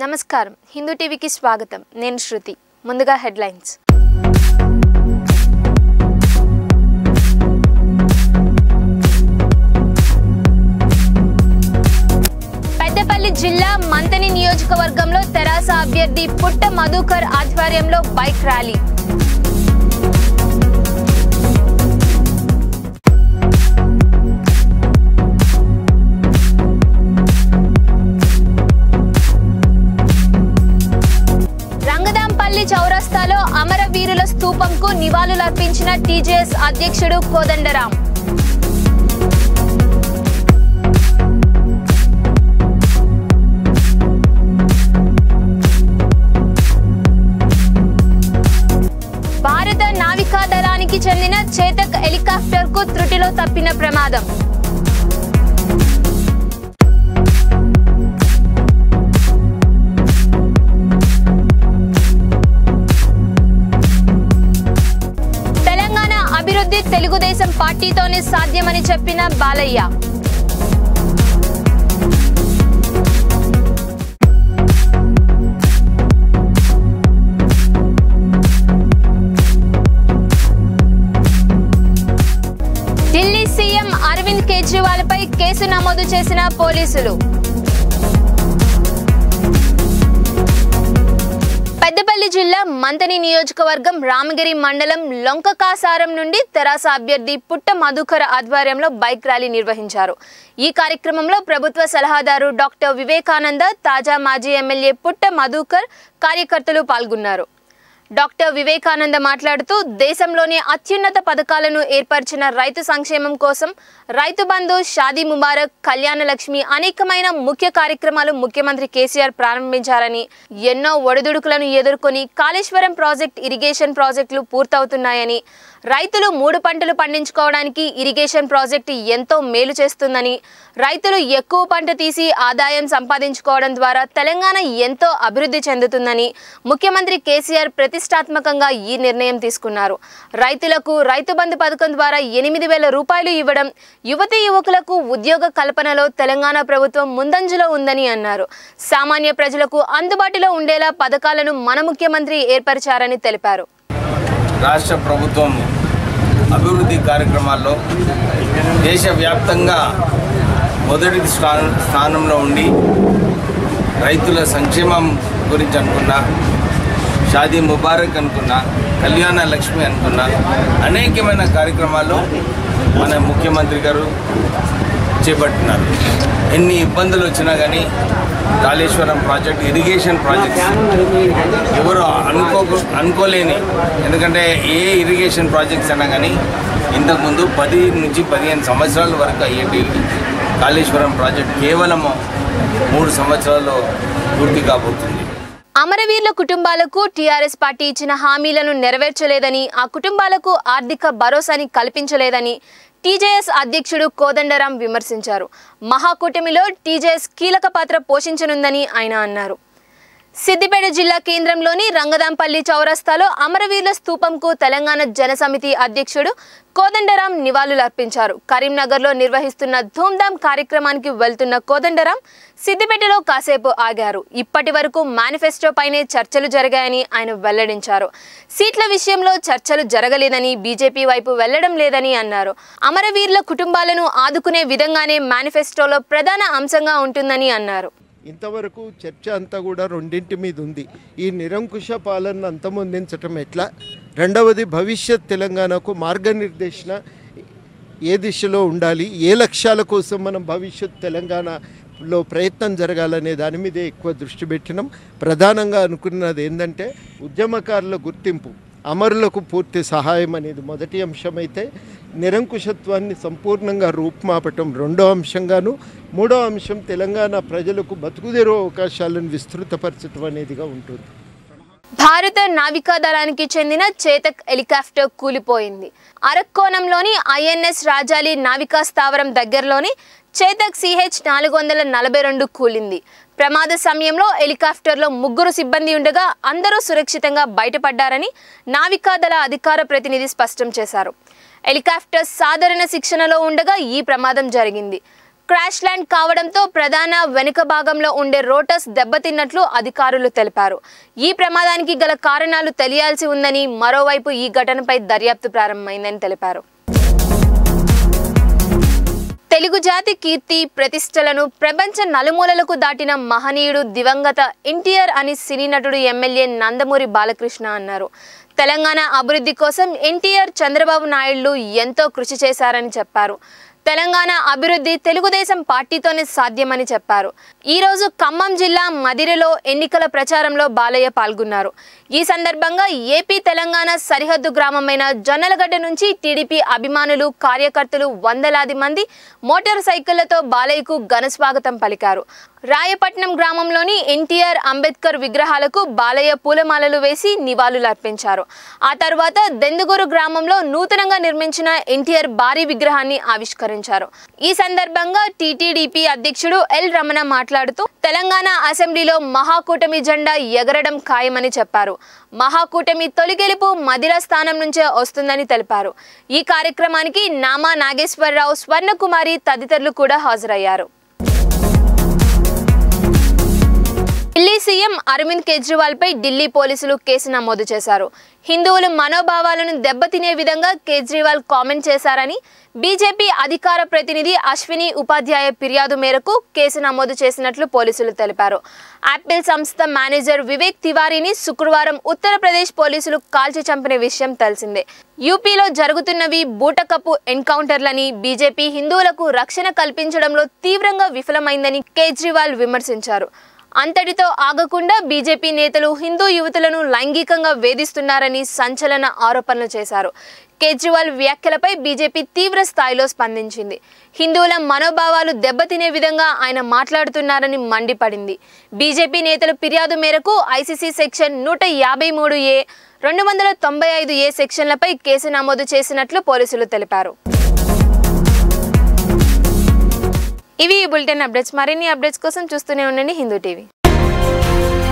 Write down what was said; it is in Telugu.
నమస్కారం హిందూ టీవీకి స్వాగతం నేను శృతి ముందుగా హెడ్లైన్స్ పెద్దపల్లి జిల్లా మంతని నియోజకవర్గంలో తెరాస అభ్యర్థి పుట్ట మధుకర్ ఆధ్వర్యంలో బైక్ ర్యాలీ రంగదాంపల్లి చౌరస్తాలో అమరవీరుల స్తూపంకు నివాళులర్పించిన టీజేఎస్ అధ్యక్షుడు కోదండరాం భారత నావికా దళానికి చెందిన చేతక్ హెలికాప్టర్ కు త్రుటిలో తప్పిన ప్రమాదం తెలంగాణ అభివృద్ధి తెలుగుదేశం పార్టీతోనే సాధ్యమని చెప్పిన బాలయ్య ఢిల్లీ సీఎం అరవింద్ కేజ్రీవాల్ పై కేసు నమోదు చేసిన పోలీసులు పెద్దపల్లి జిల్లా మంతని నియోజకవర్గం రామగిరి మండలం లొంకకాసారం నుండి తెరాస అభ్యర్థి పుట్ట మధుకర్ ఆధ్వర్యంలో బైక్ ర్యాలీ నిర్వహించారు ఈ కార్యక్రమంలో ప్రభుత్వ సలహాదారు డాక్టర్ వివేకానంద తాజా మాజీ ఎమ్మెల్యే పుట్ట మధుకర్ కార్యకర్తలు పాల్గొన్నారు డాక్టర్ వివేకానంద మాట్లాడుతూ దేశంలోనే అత్యున్నత పథకాలను ఏర్పరిచిన రైతు సంక్షేమం కోసం రైతు బంధు షాదీ ముబారక్ కళ్యాణ లక్ష్మి అనేకమైన ముఖ్య కార్యక్రమాలు ముఖ్యమంత్రి కేసీఆర్ ప్రారంభించారని ఎన్నో ఒడిదుడుకులను ఎదుర్కొని కాళేశ్వరం ప్రాజెక్ట్ ఇరిగేషన్ ప్రాజెక్టులు పూర్తవుతున్నాయని రైతులు మూడు పంటలు పండించుకోవడానికి ఇరిగేషన్ ప్రాజెక్టు ఎంతో మేలు చేస్తుందని రైతులు ఎక్కువ పంట తీసి ఆదాయం సంపాదించుకోవడం ద్వారా తెలంగాణ ఎంతో అభివృద్ధి చెందుతుందని ముఖ్యమంత్రి కేసీఆర్ ప్రతిష్టాత్మకంగా ఈ నిర్ణయం తీసుకున్నారు రైతులకు రైతు బంధు పథకం ద్వారా ఎనిమిది వేల రూపాయలు ఇవ్వడం యువతి యువకులకు ఉద్యోగ కల్పనలో తెలంగాణ ప్రభుత్వం ముందంజలో ఉందని అన్నారు సామాన్య ప్రజలకు అందుబాటులో ఉండేలా పథకాలను మన ముఖ్యమంత్రి ఏర్పరిచారని తెలిపారు రాష్ట్ర ప్రభుత్వం అభివృద్ధి కార్యక్రమాల్లో దేశవ్యాప్తంగా మొదటి స్థానం స్థానంలో ఉండి రైతుల సంక్షేమం గురించి అనుకున్నా షాదీ ముబారక్ అనుకున్నా కళ్యాణ లక్ష్మి అనుకున్నా అనేకమైన కార్యక్రమాలు మన ముఖ్యమంత్రి గారు చేపట్టినారు ఎన్ని ఇబ్బందులు వచ్చినా కానీ కాళేశ్వరం ప్రాజెక్ట్ ఇరిగేషన్ ప్రాజెక్ట్ ఎవరు అనుకో అనుకోలేని ఎందుకంటే ఏ ఇరిగేషన్ ప్రాజెక్ట్స్ అయినా కానీ ఇంతకుముందు పది నుంచి పదిహేను సంవత్సరాల వరకు అయ్యేటి కాళేశ్వరం ప్రాజెక్ట్ కేవలం మూడు సంవత్సరాల్లో పూర్తి కాబోతుంది అమరవీరుల కుటుంబాలకు టీఆర్ఎస్ పార్టీ ఇచ్చిన హామీలను నెరవేర్చలేదని ఆ కుటుంబాలకు ఆర్థిక భరోసాని కల్పించలేదని టీజేఎస్ అధ్యక్షుడు కోదండరాం విమర్శించారు మహాకూటమిలో టీజేఎస్ కీలక పాత్ర పోషించనుందని ఆయన అన్నారు సిద్దిపేట జిల్లా కేంద్రంలోని రంగదాంపల్లి చౌరస్తాలో అమరవీరుల స్తూపంకు తెలంగాణ జనసమితి అధ్యక్షుడు కోదండరాం నివాళులర్పించారు కరీంనగర్లో నిర్వహిస్తున్న ధూమ్ధామ్ కార్యక్రమానికి వెళ్తున్న కోదండరాం సిద్దిపేటలో కాసేపు ఆగారు ఇప్పటి వరకు మేనిఫెస్టో పైనే చర్చలు జరిగాయని ఆయన వెల్లడించారు సీట్ల విషయంలో చర్చలు జరగలేదని బీజేపీ వైపు వెళ్లడం లేదని అన్నారు అమరవీరుల కుటుంబాలను ఆదుకునే విధంగానే మేనిఫెస్టోలో ప్రధాన అంశంగా ఉంటుందని అన్నారు ఇంతవరకు చర్చ అంతా కూడా రెండింటి మీద ఉంది ఈ నిరంకుశ పాలనను అంతమొందించటం ఎట్లా రెండవది భవిష్యత్ తెలంగాణకు మార్గనిర్దేశన ఏ దిశలో ఉండాలి ఏ లక్ష్యాల కోసం మనం భవిష్యత్ తెలంగాణలో ప్రయత్నం జరగాలనే దాని మీదే ఎక్కువ దృష్టి పెట్టినాం ప్రధానంగా అనుకున్నది ఏంటంటే ఉద్యమకారుల గుర్తింపు అమరులకు పూర్తి సహాయం అనేది మొదటి అంశమైతే నిరంకుశత్వాన్ని సంపూర్ణంగా రూపుమాపటం రెండో అంశంగాను మూడో అంశం తెలంగాణ ప్రజలకు బతుకుదెరువు అవకాశాలను విస్తృతపరచడం అనేదిగా ఉంటుంది భారత నావికా దళానికి చెందిన చేతక్ హెలికాప్టర్ కూలిపోయింది అరక్కోణంలోని ఐఎన్ఎస్ రాజాలి నావికా స్థావరం దగ్గరలోని చేతక్ సిహెచ్ నాలుగు వందల నలభై రెండు కూలింది ప్రమాద సమయంలో హెలికాప్టర్లో ముగ్గురు సిబ్బంది ఉండగా అందరూ సురక్షితంగా బయటపడ్డారని నావికాదళ అధికార ప్రతినిధి స్పష్టం చేశారు హెలికాప్టర్ సాధారణ శిక్షణలో ఉండగా ఈ ప్రమాదం జరిగింది క్రాష్ ల్యాండ్ కావడంతో ప్రధాన వెనుక భాగంలో ఉండే రోటర్స్ దెబ్బతిన్నట్లు అధికారులు తెలిపారు ఈ ప్రమాదానికి గల కారణాలు తెలియాల్సి ఉందని మరోవైపు ఈ ఘటనపై దర్యాప్తు ప్రారంభమైందని తెలిపారు తెలుగు జాతి కీర్తి ప్రతిష్టలను ప్రపంచ నలుమూలలకు దాటిన మహనీయుడు దివంగత ఎన్టీఆర్ అని సినీ నటుడు ఎమ్మెల్యే నందమూరి బాలకృష్ణ అన్నారు తెలంగాణ అభివృద్ధి కోసం ఎన్టీఆర్ చంద్రబాబు నాయుడు ఎంతో కృషి చేశారని చెప్పారు తెలంగాణ అభివృద్ధి తెలుగుదేశం పార్టీతోనే సాధ్యమని చెప్పారు ఈ రోజు ఖమ్మం జిల్లా మదిరలో ఎన్నికల ప్రచారంలో బాలయ్య పాల్గొన్నారు ఈ సందర్భంగా ఏపీ తెలంగాణ సరిహద్దు గ్రామమైన జొన్నలగడ్డ నుంచి టీడీపీ అభిమానులు కార్యకర్తలు వందలాది మంది మోటార్ సైకిళ్లతో బాలయ్యకు ఘన స్వాగతం పలికారు రాయపట్నం గ్రామంలోని ఎన్టీఆర్ అంబేద్కర్ విగ్రహాలకు బాలయ్య పూలమాలలు వేసి నివాళులు అర్పించారు ఆ తర్వాత దెందుగూరు గ్రామంలో నూతనంగా నిర్మించిన ఎన్టీఆర్ భారీ విగ్రహాన్ని ఆవిష్కరించారు ఈ సందర్భంగా టీటీడీపీ అధ్యక్షుడు ఎల్ రమణ మాట్లాడుతూ తెలంగాణ అసెంబ్లీలో మహాకూటమి జెండా ఎగరడం ఖాయమని చెప్పారు మహాకూటమి తొలి గెలుపు మదిర స్థానం నుంచే వస్తుందని తెలిపారు ఈ కార్యక్రమానికి నామా నాగేశ్వరరావు స్వర్ణకుమారి తదితరులు కూడా హాజరయ్యారు ఢిల్లీ సీఎం అరవింద్ కేజ్రీవాల్ పై ఢిల్లీ పోలీసులు కేసు నమోదు చేశారు హిందువుల మనోభావాలను దెబ్బతినే విధంగా కేజ్రీవాల్ కామెంట్ చేశారని బీజేపీ అధికార ప్రతినిధి అశ్విని ఉపాధ్యాయ ఫిర్యాదు మేరకు కేసు నమోదు చేసినట్లు పోలీసులు తెలిపారు యాపిల్ సంస్థ మేనేజర్ వివేక్ తివారీని శుక్రవారం ఉత్తరప్రదేశ్ పోలీసులు కాల్చి చంపిన విషయం తెలిసిందే యూపీలో జరుగుతున్నవి బూటకపు ఎన్కౌంటర్లని బీజేపీ హిందువులకు రక్షణ కల్పించడంలో తీవ్రంగా విఫలమైందని కేజ్రీవాల్ విమర్శించారు అంతటితో ఆగకుండా బీజేపీ నేతలు హిందూ యువతులను లైంగికంగా వేధిస్తున్నారని సంచలన ఆరోపణలు చేశారు కేజ్రీవాల్ వ్యాఖ్యలపై బీజేపీ తీవ్ర స్థాయిలో స్పందించింది హిందువుల మనోభావాలు దెబ్బతినే విధంగా ఆయన మాట్లాడుతున్నారని మండిపడింది బీజేపీ నేతల ఫిర్యాదు మేరకు ఐసీసీ సెక్షన్ నూట యాభై మూడు ఏ రెండు వందల తొంభై ఐదు ఏ సెక్షన్లపై కేసు నమోదు చేసినట్లు పోలీసులు తెలిపారు ఇవి ఈ బులెటిన్ అప్డేట్స్ మరిన్ని అప్డేట్స్ కోసం చూస్తూనే ఉండండి హిందూ టీవీ